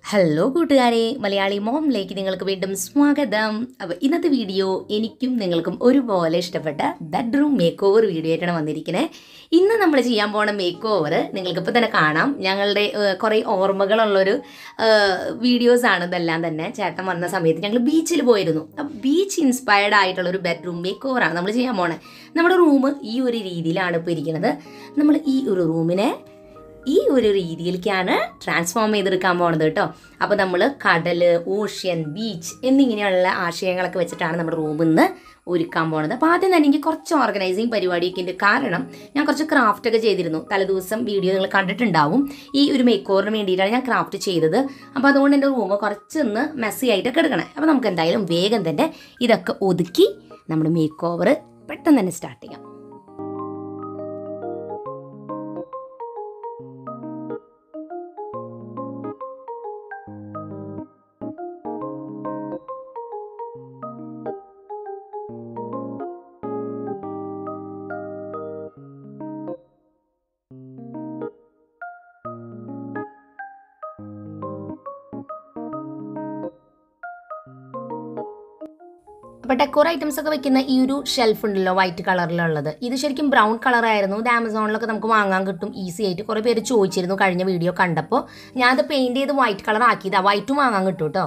hello കൂട്ടുകാരെ മലയാളി മോമിലേക്ക് നിങ്ങൾക്ക് വീണ്ടും സ്വാഗതം അപ്പോൾ ഇന്നത്തെ വീഡിയോ എനിക്കും നിങ്ങൾക്കും ഒരുപോലെ ഇഷ്ടപ്പെട്ട ബെഡ്റൂം മേക്ക് ഓവർ വീഡിയോ ആയിട്ടാണ് വന്നിരിക്കുന്നത് ഇന്ന് നമ്മൾ ചെയ്യാൻ പോണ മേക്ക് ഓവർ നിങ്ങൾക്കിപ്പോൾ തന്നെ കാണാം ഞങ്ങളുടെ ഏഹ്, കുറേ ഓർമ്മകളുള്ളൊരു വീഡിയോസാണ് ഇതെല്ലാം തന്നെ ചേട്ടൻ വന്ന സമയത്ത് ഞങ്ങൾ ബീച്ചിൽ പോയിരുന്നു അപ്പോൾ ബീച്ച് ഇൻസ്പയർഡ് ആയിട്ടുള്ളൊരു ബെഡ്റൂം മേക്ക് ഓവറാണ് നമ്മൾ ചെയ്യാൻ പോണേ നമ്മുടെ റൂം ഈ ഒരു രീതിയിലാണ് ഇപ്പോൾ ഇരിക്കുന്നത് നമ്മൾ ഈ ഒരു റൂമിനെ ഈ ഒരു രീതിയിലേക്കാണ് ട്രാൻസ്ഫോം ചെയ്തെടുക്കാൻ പോണത് കേട്ടോ അപ്പോൾ നമ്മൾ കടൽ ഓഷ്യൻ ബീച്ച് എന്നിങ്ങനെയുള്ള ആശയങ്ങളൊക്കെ വെച്ചിട്ടാണ് നമ്മുടെ റൂമിൽ നിന്ന് ഒരുക്കാൻ പോണത് അപ്പോൾ ആദ്യം തന്നെ എനിക്ക് കുറച്ച് ഓർഗനൈസിങ് പരിപാടിയൊക്കെ ഉണ്ട് കാരണം ഞാൻ കുറച്ച് ക്രാഫ്റ്റ് ഒക്കെ ചെയ്തിരുന്നു തലേദിവസം വീഡിയോ നിങ്ങൾ കണ്ടിട്ടുണ്ടാവും ഈ ഒരു മേക്ക് ഓവറിന് വേണ്ടിയിട്ടാണ് ഞാൻ ക്രാഫ്റ്റ് ചെയ്തത് അപ്പോൾ അതുകൊണ്ട് എൻ്റെ റൂം കുറച്ചൊന്ന് മെസ്സി ആയിട്ടൊക്കെ എടുക്കണേ അപ്പോൾ നമുക്ക് എന്തായാലും വേഗം തന്നെ ഇതൊക്കെ ഒതുക്കി നമ്മുടെ മേക്ക് ഓവർ പെട്ടെന്ന് തന്നെ സ്റ്റാർട്ട് ചെയ്യാം അപ്പോൾ ഡെക്കോർ ഐറ്റംസ് ഒക്കെ വെക്കുന്ന ഈ ഒരു ഷെൽഫ് ഉണ്ടല്ലോ വൈറ്റ് കളറിലുള്ളത് ഇത് ശരിക്കും ബ്രൗൺ കളറായിരുന്നു ഇത് ആമസോണിലൊക്കെ നമുക്ക് വാങ്ങാൻ കിട്ടും ഈസി ആയിട്ട് കുറേ പേര് ചോദിച്ചിരുന്നു കഴിഞ്ഞ വീഡിയോ കണ്ടപ്പോൾ ഞാനത് പെയിൻറ് ചെയ്ത് വൈറ്റ് കളർ ആക്കിയതാ വൈറ്റും വാങ്ങാൻ കിട്ടും കേട്ടോ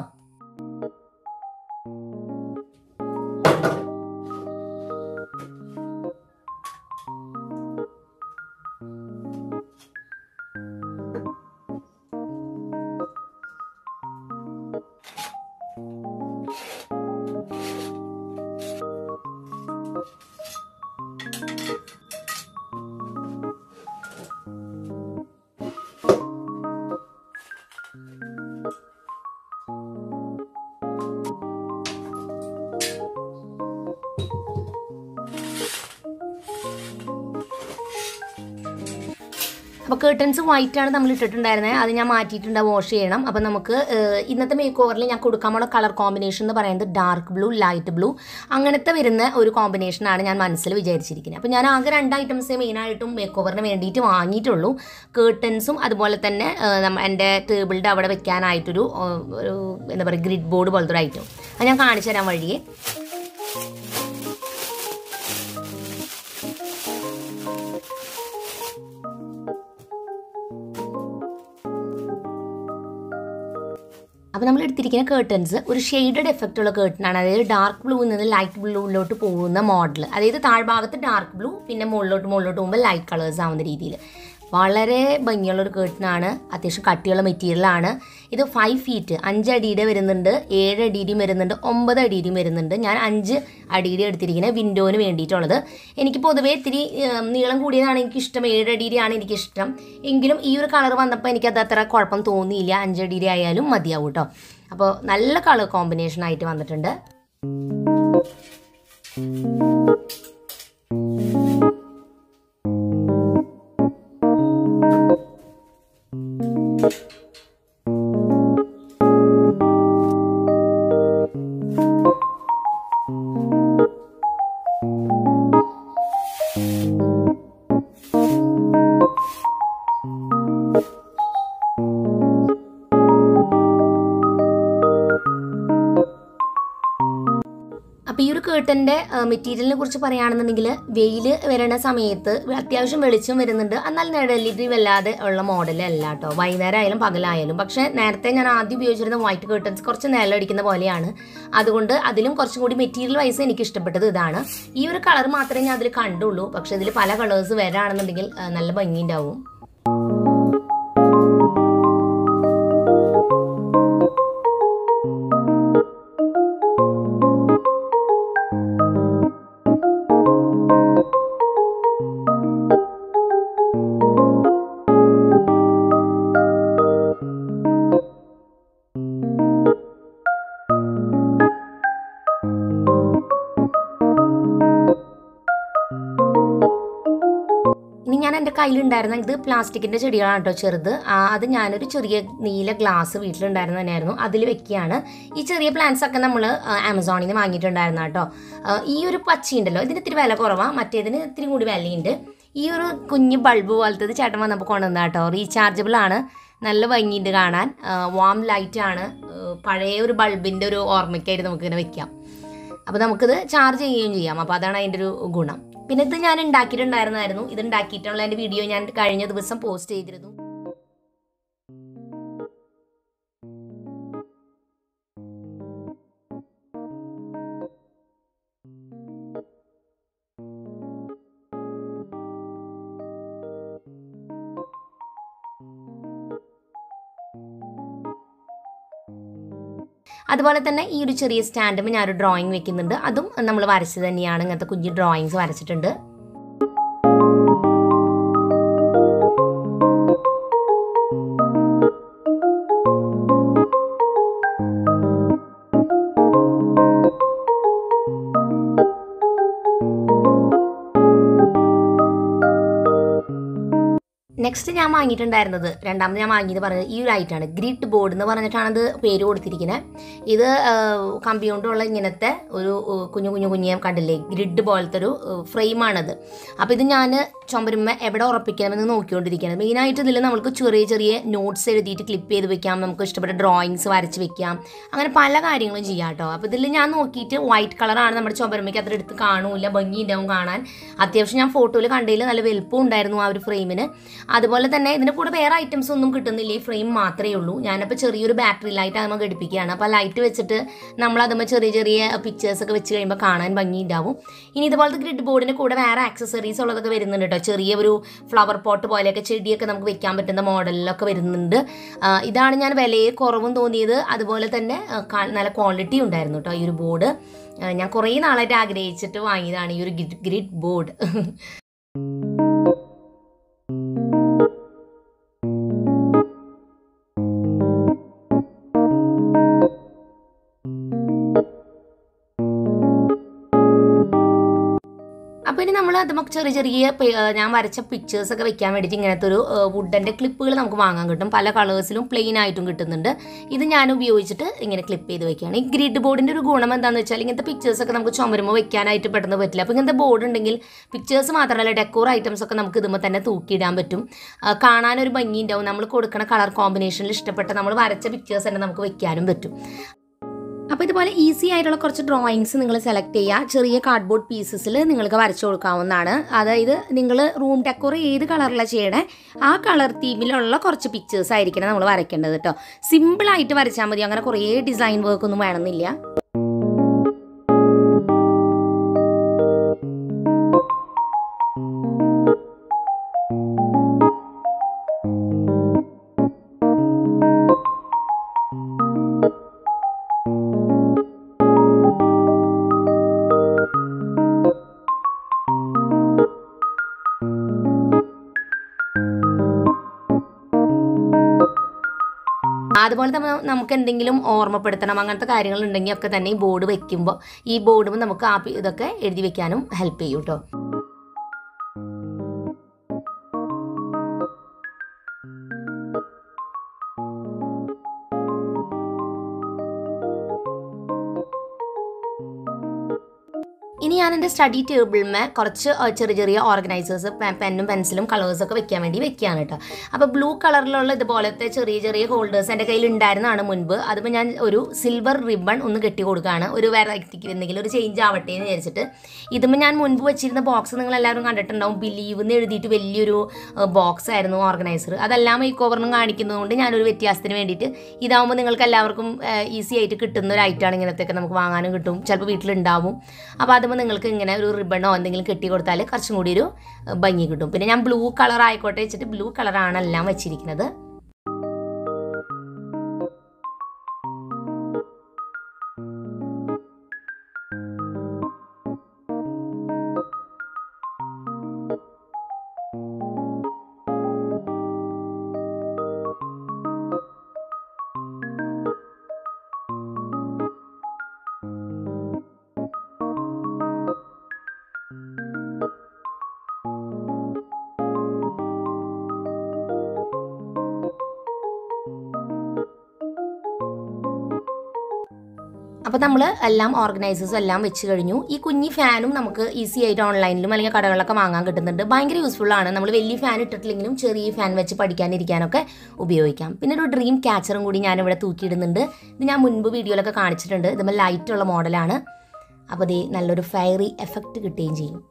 അപ്പോൾ കേട്ടൻസ് വൈറ്റ് ആണ് നമ്മൾ ഇട്ടിട്ടുണ്ടായിരുന്നത് അത് ഞാൻ മാറ്റിയിട്ടുണ്ട് വാഷ് ചെയ്യണം അപ്പോൾ നമുക്ക് ഏഹ്, ഇന്നത്തെ മേക്ക് ഓവറിൽ ഞാൻ കൊടുക്കാൻ പോണ കളർ കോമ്പിനേഷൻ എന്ന് പറയുന്നത് ഡാർക്ക് ബ്ലൂ ലൈറ്റ് ബ്ലൂ അങ്ങനത്തെ വരുന്ന ഒരു കോമ്പിനേഷനാണ് ഞാൻ മനസ്സിൽ വിചാരിച്ചിരിക്കുന്നത് അപ്പോൾ ഞാൻ ആകെ രണ്ട് ഐറ്റംസേ മെയിനായിട്ടും മേക്ക് ഓവറിന് വേണ്ടിയിട്ട് വാങ്ങിയിട്ടുള്ളൂ കേട്ടൻസും അതുപോലെ തന്നെ ഏഹ്, നമ്മ എൻ്റെ ടേബിളിൻ്റെ അവിടെ വെക്കാനായിട്ടൊരു ഏഹ്, ഒരു എന്താ പറയുക ഗ്രിഡ് ബോർഡ് പോലത്തെ ഒരു ഐറ്റം അത് ഞാൻ കാണിച്ചു തരാൻ വഴിയേ അപ്പോൾ നമ്മൾ എടുത്തിരിക്കുന്ന കേർട്ടൻസ് ഒരു ഷെയ്ഡഡ് എഫക്റ്റ് ഉള്ള കേർട്ടനാണ് അതായത് ഡാർക്ക് ബ്ലൂവിൽ നിന്ന് ലൈറ്റ് ബ്ലൂവിലോട്ട് പോകുന്ന മോഡൽ അതായത് താഴ്ഭാഗത്ത് ഡാർക്ക് ബ്ലൂ പിന്നെ മുകളിലോട്ട് മുകളിലോട്ട് പോകുമ്പോൾ ലൈറ്റ് കളേഴ്സ് ആവുന്ന രീതിയിൽ വളരെ ഭംഗിയുള്ള ഒരു കേർട്ടനാണ് അത്യാവശ്യം കട്ടിയുള്ള മെറ്റീരിയലാണ് ഇത് ഫൈവ് ഫീറ്റ് അഞ്ച് അടിയുടെ വരുന്നുണ്ട് ഏഴ് അടിയുടെയും വരുന്നുണ്ട് ഒമ്പത് അടിയുടെയും വരുന്നുണ്ട് ഞാൻ അഞ്ച് അടിയുടെ എടുത്തിരിക്കുന്നത് വിൻഡോന് വേണ്ടിയിട്ടുള്ളത് എനിക്ക് പൊതുവേ ഇത്തിരി ഏം, നീളം കൂടിയതാണ് എനിക്ക് ഇഷ്ടം ഏഴ് അടിയുടെയാണ് എനിക്ക് ഇഷ്ടം എങ്കിലും ഈ ഒരു കളർ വന്നപ്പോൾ എനിക്കത് അത്ര കുഴപ്പം തോന്നിയില്ല അഞ്ചടിയുടെ ആയാലും മതിയാവും കേട്ടോ അപ്പോൾ നല്ല കളർ കോമ്പിനേഷൻ ആയിട്ട് വന്നിട്ടുണ്ട് അപ്പോൾ ഈ ഒരു കേട്ടൻ്റെ മെറ്റീരിയലിനെ കുറിച്ച് പറയുകയാണെന്നുണ്ടെങ്കിൽ വെയിൽ വരണ സമയത്ത് അത്യാവശ്യം വെളിച്ചം വരുന്നുണ്ട് എന്നാൽ നിഴലിറ്റി വല്ലാതെ ഉള്ള മോഡൽ അല്ല കേട്ടോ വൈകുന്നേരം ആയാലും പകലായാലും പക്ഷേ നേരത്തെ ഞാൻ ആദ്യം ഉപയോഗിച്ചിരുന്ന വൈറ്റ് കേട്ടൻസ് കുറച്ച് നിഴലടിക്കുന്ന പോലെയാണ് അതുകൊണ്ട് അതിലും കുറച്ചും കൂടി മെറ്റീരിയൽ വൈസ് എനിക്ക് ഇഷ്ടപ്പെട്ടത് ഇതാണ് ഈ ഒരു കളർ മാത്രമേ ഞാൻ അതിൽ കണ്ടുള്ളൂ പക്ഷേ ഇതിൽ പല കളേഴ്സ് വരാണെന്നുണ്ടെങ്കിൽ ആ, നല്ല ഭംഗിയുണ്ടാവും ഇനി ഞാൻ എൻ്റെ കയ്യിലുണ്ടായിരുന്ന ഇത് പ്ലാസ്റ്റിക്കിൻ്റെ ചെടികളാണ് കേട്ടോ ചെറുത് ആ, അത് ഞാനൊരു ചെറിയ നീല ഗ്ലാസ് വീട്ടിലുണ്ടായിരുന്ന തന്നെയായിരുന്നു അതിൽ വെക്കുകയാണ് ഈ ചെറിയ പ്ലാന്റ്സ് ഒക്കെ നമ്മൾ ആമസോണിൽ നിന്ന് വാങ്ങിയിട്ടുണ്ടായിരുന്ന കേട്ടോ ആ, ഈ ഒരു പച്ചയുണ്ടല്ലോ ഇതിന് ഇത്തിരി വില കുറവാണ് മറ്റേതിന് ഇത്തിരി കൂടി വിലയുണ്ട് ഈ ഒരു കുഞ്ഞ് ബൾബ് പോലത്തത് ചേട്ടൻ വന്നപ്പോൾ കൊണ്ടുവന്ന കേട്ടോ റീചാർജബിൾ ആണ് നല്ല ഭംഗിയുണ്ട് കാണാൻ വാം ലൈറ്റാണ് പഴയ ഒരു ബൾബിൻ്റെ ഒരു ഓർമ്മയ്ക്കായിട്ട് നമുക്കിങ്ങനെ വെക്കാം അപ്പോൾ നമുക്കിത് ചാർജ് ചെയ്യുകയും ചെയ്യാം അപ്പോൾ അതാണ് അതിൻ്റെ ഒരു ഗുണം പിന്നെ ഇത് ഞാൻ ഉണ്ടാക്കിയിട്ടുണ്ടായിരുന്നായിരുന്നു ഇത് ഉണ്ടാക്കിയിട്ടുള്ള എൻ്റെ വീഡിയോ ഞാൻ കഴിഞ്ഞ ദിവസം പോസ്റ്റ് ചെയ്തിരുന്നു അതുപോലെ തന്നെ ഈ ഒരു ചെറിയ സ്റ്റാൻഡും ഞാനൊരു ഡ്രോയിങ് വെക്കുന്നുണ്ട് അതും നമ്മൾ വരച്ചത് തന്നെയാണ് ഇങ്ങനത്തെ കുഞ്ഞു ഡ്രോയിങ്സ് വരച്ചിട്ടുണ്ട് നെക്സ്റ്റ് ഞാൻ വാങ്ങിയിട്ടുണ്ടായിരുന്നത് രണ്ടാമത് ഞാൻ വാങ്ങിയത് പറഞ്ഞത് ഈ ഒരു ഐറ്റാണ് ഗ്രിഡ് ബോർഡ് എന്ന് പറഞ്ഞിട്ടാണ് ഇത് പേര് കൊടുത്തിരിക്കുന്നത് ഇത് കമ്പി കൊണ്ടുള്ള ഇങ്ങനത്തെ ഒരു ഏഹ്, കുഞ്ഞു കുഞ്ഞു കുഞ്ഞു കണ്ടില്ലേ ഗ്രിഡ് പോലത്തെ ഒരു ഫ്രെയിമാണത് അപ്പോൾ ഇത് ഞാൻ ചുമരുമ്മ എവിടെ ഉറപ്പിക്കണമെന്ന് നോക്കിക്കൊണ്ടിരിക്കുകയാണ് മെയിനായിട്ട് ഇതിൽ നമുക്ക് ചെറിയ ചെറിയ നോട്ട്സ് എഴുതിയിട്ട് ക്ലിപ്പ് ചെയ്ത് വെക്കാം നമുക്ക് ഇഷ്ടപ്പെട്ട ഡ്രോയിങ്സ് വരച്ച് വെക്കാം അങ്ങനെ പല കാര്യങ്ങളും ചെയ്യാം കേട്ടോ അപ്പോൾ ഇതിൽ ഞാൻ നോക്കിയിട്ട് വൈറ്റ് കളറാണ് നമ്മുടെ ചുമരുമ്മയ്ക്ക് അത്ര എടുത്ത് കാണൂല ഭംഗി ഉണ്ടാവും കാണാൻ അത്യാവശ്യം ഞാൻ ഫോട്ടോയിൽ കണ്ടതിൽ നല്ല വലുപ്പം ഉണ്ടായിരുന്നു ആ ഒരു ഫ്രെയിമിന് അതുപോലെ തന്നെ ഇതിൻ്റെ കൂടെ വേറെ ഐറ്റംസ് ഒന്നും കിട്ടുന്നില്ല ഈ ഫ്രെയിം മാത്രമേ ഉള്ളൂ ഞാനപ്പോൾ ചെറിയൊരു ബാറ്ററി ലൈറ്റ് അതുമ്പോൾ ഘടിപ്പിക്കുകയാണ് അപ്പോൾ ലൈറ്റ് വെച്ചിട്ട് നമ്മൾ അതുമ്പോൾ ചെറിയ ചെറിയ പിക്ചേഴ്സ് ഒക്കെ വെച്ച് കഴിയുമ്പോൾ കാണാൻ ഭംഗി ഉണ്ടാവും ഇനി ഇതുപോലത്തെ ഗ്രിഡ് ബോർഡിന് കൂടെ വേറെ ആക്സസറീസ് ഉള്ളതൊക്കെ വരുന്നുണ്ട് കേട്ടോ ചെറിയ ഒരു ഫ്ലവർ പോട്ട് പോലെയൊക്കെ ചെടിയൊക്കെ നമുക്ക് വെക്കാൻ പറ്റുന്ന മോഡലിലൊക്കെ വരുന്നുണ്ട് ആ, ഇതാണ് ഞാൻ വിലയെ കുറവും തോന്നിയത് അതുപോലെ തന്നെ ആ, കാ- നല്ല ക്വാളിറ്റി ഉണ്ടായിരുന്നു കേട്ടോ ഈ ഒരു ബോർഡ് ഞാൻ കുറേ നാളായിട്ട് ആഗ്രഹിച്ചിട്ട് വാങ്ങിയതാണ് ഈ ഒരു ഗ്രിഡ് ബോർഡ് അപ്പോൾ ഇനി നമ്മൾ അത് നമുക്ക് ചെറിയ ചെറിയ പി- ആ, ഞാൻ വരച്ച പിക്ചേഴ്സ് ഒക്കെ വെക്കാൻ വേണ്ടിയിട്ട് ഇങ്ങനത്തെ ഒരു വുഡൻ്റെ ക്ലിപ്പുകൾ നമുക്ക് വാങ്ങാൻ കിട്ടും പല കളേഴ്സിലും പ്ലെയിൻ ആയിട്ടും കിട്ടുന്നുണ്ട് ഇത് ഞാൻ ഉപയോഗിച്ചിട്ട് ഇങ്ങനെ ക്ലിപ്പ് ചെയ്ത് വെക്കുകയാണ് ഈ ഗ്രിഡ് ബോർഡിൻ്റെ ഒരു ഗുണം എന്താണെന്ന് വെച്ചാൽ ഇങ്ങനത്തെ പിക്ചേഴ്സ് ഒക്കെ നമുക്ക് ചുമരുമ്പോൾ വെക്കാനായിട്ട് പെട്ടെന്ന് പറ്റില്ല അപ്പോൾ ഇങ്ങനത്തെ ബോർഡ് ഉണ്ടെങ്കിൽ പിക്ചേഴ്സ് മാത്രമല്ല ഡെക്കോർ ഐറ്റംസ് ഒക്കെ നമുക്ക് ഇതുമ്പോൾ തന്നെ തൂക്കിയിടാൻ പറ്റും ആ, കാണാനൊരു ഭംഗി ഉണ്ടാവും നമ്മൾ കൊടുക്കുന്ന കളർ കോമ്പിനേഷനിൽ ഇഷ്ടപ്പെട്ട നമ്മൾ വരച്ച പിക്ചേഴ്സ് തന്നെ നമുക്ക് വെക്കാനും പറ്റും അപ്പോൾ ഇതുപോലെ ഈസി ആയിട്ടുള്ള കുറച്ച് ഡ്രോയിങ്സ് നിങ്ങൾ സെലക്ട് ചെയ്യുക ചെറിയ കാർഡ്ബോർഡ് പീസസിൽ നിങ്ങൾക്ക് വരച്ചു കൊടുക്കാവുന്നതാണ് അതായത് നിങ്ങൾ റൂം ഡെക്കോർ ഏത് കളറിലാണ് ചെയ്യണേ ആ കളർ തീമിലുള്ള കുറച്ച് പിക്ചേഴ്സ് ആയിരിക്കണം നമ്മൾ വരയ്ക്കേണ്ടത് കേട്ടോ സിമ്പിളായിട്ട് വരച്ചാൽ മതി അങ്ങനെ കുറേ ഡിസൈൻ വർക്ക് ഒന്നും വേണമെന്നില്ല അതുപോലെ തന്നെ നമുക്ക് എന്തെങ്കിലും ഓർമ്മപ്പെടുത്തണം അങ്ങനത്തെ കാര്യങ്ങൾ ഉണ്ടെങ്കിൽ ഒക്കെ തന്നെ ഈ ബോർഡ് വെക്കുമ്പോൾ ഈ ബോർഡും നമുക്ക് ആ പി- ഇതൊക്കെ എഴുതി വെക്കാനും ഹെൽപ്പ് ചെയ്യും കേട്ടോ ഇനി ഞാൻ എൻ്റെ സ്റ്റഡി ടേബിളിന്മേ കുറച്ച് അഹ് ചെറിയ ചെറിയ ഓർഗനൈസേഴ്സ് പെന്നും പെൻസിലും കളേഴ്സൊക്കെ വെക്കാൻ വേണ്ടി വെക്കുകയാണ് കേട്ടോ അപ്പോൾ ബ്ലൂ കളറിലുള്ള ഇതുപോലത്തെ ചെറിയ ചെറിയ ഹോൾഡേഴ്സ് എൻ്റെ കയ്യിൽ ഉണ്ടായിരുന്നതാണ് മുൻപ് അതിപ്പോൾ ഞാൻ ഒരു സിൽവർ റിബൺ ഒന്ന് കെട്ടി കൊടുക്കുകയാണ് ഒരു വെറൈറ്റിക്ക് എന്തെങ്കിലും ഒരു ചേഞ്ച് ആവട്ടെ എന്ന് വിചാരിച്ചിട്ട് ഇതുമ്പോൾ ഞാൻ മുൻപ് വെച്ചിരുന്ന ബോക്സ് നിങ്ങൾ എല്ലാവരും കണ്ടിട്ടുണ്ടാവും ബിലീവ് എന്ന് എഴുതിയിട്ട് വലിയൊരു ബോക്സ് ആയിരുന്നു ഓർഗനൈസർ അതെല്ലാം ഈ കവറിനും കാണിക്കുന്നതുകൊണ്ട് ഞാനൊരു വ്യത്യാസത്തിന് വേണ്ടിയിട്ട് ഇതാവുമ്പോൾ നിങ്ങൾക്ക് എല്ലാവർക്കും ഈസി ആയിട്ട് കിട്ടുന്ന ഒരു ഐറ്റമാണ് ഇങ്ങനത്തെയൊക്കെ നമുക്ക് വാങ്ങാനും കിട്ടും ചിലപ്പോൾ വീട്ടിലുണ്ടാവും അപ്പോൾ അതുമ്പോൾ നിങ്ങൾക്ക് ഇങ്ങനെ ഒരു റിബണോ എന്തെങ്കിലും കെട്ടി കൊടുത്താൽ കുറച്ചും കൂടി ഒരു ഏഹ്, ഭംഗി കിട്ടും പിന്നെ ഞാൻ ബ്ലൂ കളർ ആയിക്കോട്ടെ വെച്ചിട്ട് ബ്ലൂ കളറാണ് എല്ലാം വെച്ചിരിക്കുന്നത് അപ്പോൾ നമ്മൾ എല്ലാം ഓർഗനൈസേഴ്സും എല്ലാം വെച്ച് കഴിഞ്ഞു ഈ കുഞ്ഞി ഫാനും നമുക്ക് ഈസി ആയിട്ട് ഓൺലൈനിലും അല്ലെങ്കിൽ കടകളിലൊക്കെ വാങ്ങാൻ കിട്ടുന്നുണ്ട് ഭയങ്കര യൂസ്ഫുൾ ആണ് നമ്മൾ വലിയ ഫാൻ ഇട്ടിട്ടില്ലെങ്കിലും ചെറിയ ഫാൻ വെച്ച് പഠിക്കാനിരിക്കാനൊക്കെ ഉപയോഗിക്കാം പിന്നെ ഒരു ഡ്രീം ക്യാച്ചറും കൂടി ഞാനിവിടെ തൂക്കിയിടുന്നുണ്ട് ഇത് ഞാൻ മുൻപ് വീഡിയോയിലൊക്കെ കാണിച്ചിട്ടുണ്ട് ഇതുമ്പോൾ ലൈറ്റുള്ള മോഡലാണ് അപ്പോൾ ഇത് നല്ലൊരു ഫയറി എഫക്റ്റ് കിട്ടുകയും ചെയ്യും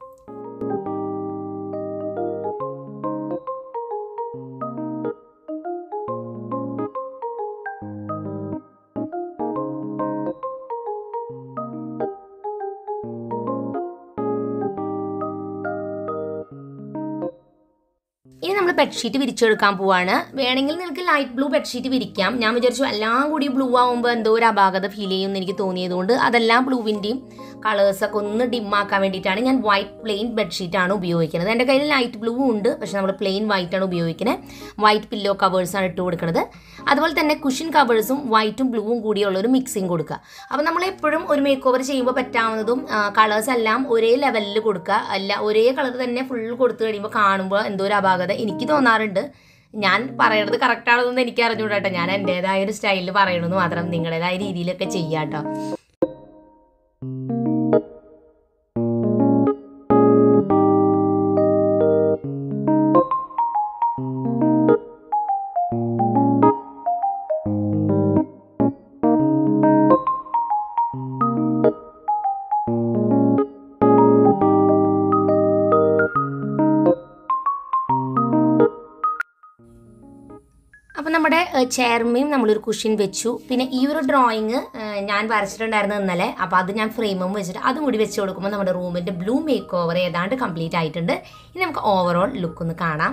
ഇനി നമ്മൾ ബെഡ്ഷീറ്റ് വിരിച്ചെടുക്കാൻ പോവാണ് വേണമെങ്കിൽ നിനക്ക് ലൈറ്റ് ബ്ലൂ ബെഡ്ഷീറ്റ് വിരിക്കാം ഞാൻ വിചാരിച്ചു എല്ലാം കൂടി ബ്ലൂ ആകുമ്പോൾ എന്തോ ഒരു അപാകത ഫീൽ ചെയ്യുമെന്ന് എനിക്ക് തോന്നിയതുകൊണ്ട് അതെല്ലാം ബ്ലൂവിൻ്റെയും കളേഴ്സൊക്കെ ഒന്ന് ഡിമ്മാക്കാൻ വേണ്ടിയിട്ടാണ് ഞാൻ വൈറ്റ് പ്ലെയിൻ ബെഡ്ഷീറ്റാണ് ഉപയോഗിക്കുന്നത് എൻ്റെ കയ്യിൽ ലൈറ്റ് ബ്ലൂ ഉണ്ട് പക്ഷെ നമ്മൾ പ്ലെയിൻ വൈറ്റ് ആണ് ഉപയോഗിക്കുന്നത് വൈറ്റ് പില്ലോ കവേഴ്സാണ് ഇട്ട് കൊടുക്കുന്നത് അതുപോലെ തന്നെ കുഷൻ കവേഴ്സും വൈറ്റും ബ്ലൂവും കൂടിയുള്ള ഒരു മിക്സിങ് കൊടുക്കുക അപ്പോൾ നമ്മൾ എപ്പോഴും ഒരു മേക്ക് ഓവർ ചെയ്യുമ്പോൾ പറ്റാവുന്നതും കളേഴ്സ് എല്ലാം ഒരേ ലെവലിൽ കൊടുക്കുക അല്ല ഒരേ കളർ തന്നെ ഫുൾ കൊടുത്തു കഴിയുമ്പോൾ കാണുമ്പോൾ എന്തോ ഒരു അപാകത എനിക്ക് തോന്നാറുണ്ട് ഞാൻ പറയണത് കറക്റ്റ് ആണെന്നൊന്നും എനിക്ക് അറിഞ്ഞുകൂടാട്ടോ ഞാൻ എൻ്റെതായ ഒരു സ്റ്റൈലിൽ പറയണമെന്ന് മാത്രം നിങ്ങളുടേതായ രീതിയിലൊക്കെ ചെയ്യാട്ടോ അപ്പം നമ്മുടെ ചെയർമേയും നമ്മളൊരു കുഷ്യൻ വെച്ചു പിന്നെ ഈ ഒരു ഡ്രോയിങ് ഞാൻ വരച്ചിട്ടുണ്ടായിരുന്നു ഇന്നലെ അപ്പോൾ അത് ഞാൻ ഫ്രെയിമും വെച്ചിട്ട് അതും കൂടി വെച്ച് കൊടുക്കുമ്പോൾ നമ്മുടെ റൂമിൻ്റെ ബ്ലൂ മേക്ക് ഓവർ ഏതാണ്ട് കംപ്ലീറ്റ് ആയിട്ടുണ്ട് ഇനി നമുക്ക് ഓവറോൾ ലുക്ക് ഒന്ന് കാണാം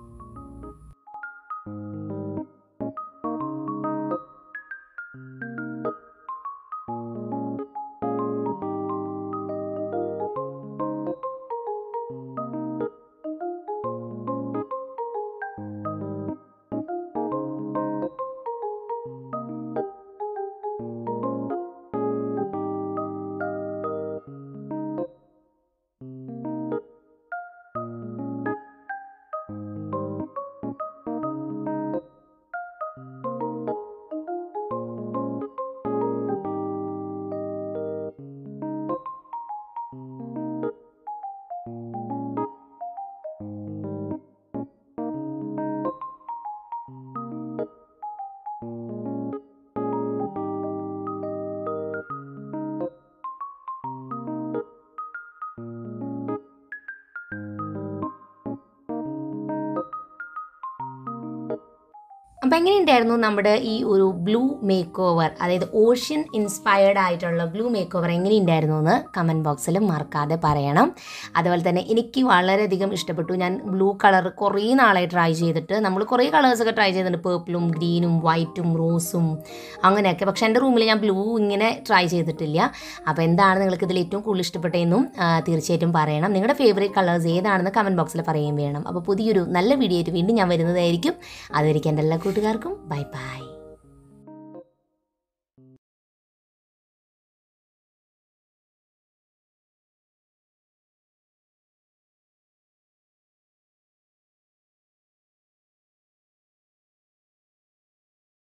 അപ്പം എങ്ങനെയുണ്ടായിരുന്നു നമ്മുടെ ഈ ഒരു ബ്ലൂ മേക്ക് ഓവർ അതായത് ഓഷ്യൻ ഇൻസ്പയർഡ് ആയിട്ടുള്ള ബ്ലൂ മേക്ക് ഓവർ എങ്ങനെയുണ്ടായിരുന്നു എന്ന് കമൻറ്റ് ബോക്സിൽ മറക്കാതെ പറയണം അതുപോലെ തന്നെ എനിക്ക് വളരെയധികം ഇഷ്ടപ്പെട്ടു ഞാൻ ബ്ലൂ കളർ കുറേ നാളായി ട്രൈ ചെയ്തിട്ട് നമ്മൾ കുറേ കളേഴ്സൊക്കെ ട്രൈ ചെയ്തിട്ടുണ്ട് പേർപ്പിളും ഗ്രീനും വൈറ്റും റോസും അങ്ങനെയൊക്കെ പക്ഷേ എൻ്റെ റൂമിൽ ഞാൻ ബ്ലൂ ഇങ്ങനെ ട്രൈ ചെയ്തിട്ടില്ല അപ്പോൾ എന്താണ് നിങ്ങൾക്ക് ഇതിൽ ഏറ്റവും കൂടുതൽ ഇഷ്ടപ്പെട്ടതെന്നും ആ, തീർച്ചയായിട്ടും പറയണം നിങ്ങളുടെ ഫേവറേറ്റ് കളേഴ്സ് ഏതാണെന്ന് കമൻറ്റ് ബോക്സിൽ പറയുകയും വേണം അപ്പോൾ പുതിയൊരു നല്ല വീഡിയോ ആയിട്ട് വീണ്ടും ഞാൻ വരുന്നതായിരിക്കും അതുവരെയ്ക്ക് എൻ്റെ എല്ലാ കൂട്ടുകാർക്കും ബൈ ബൈ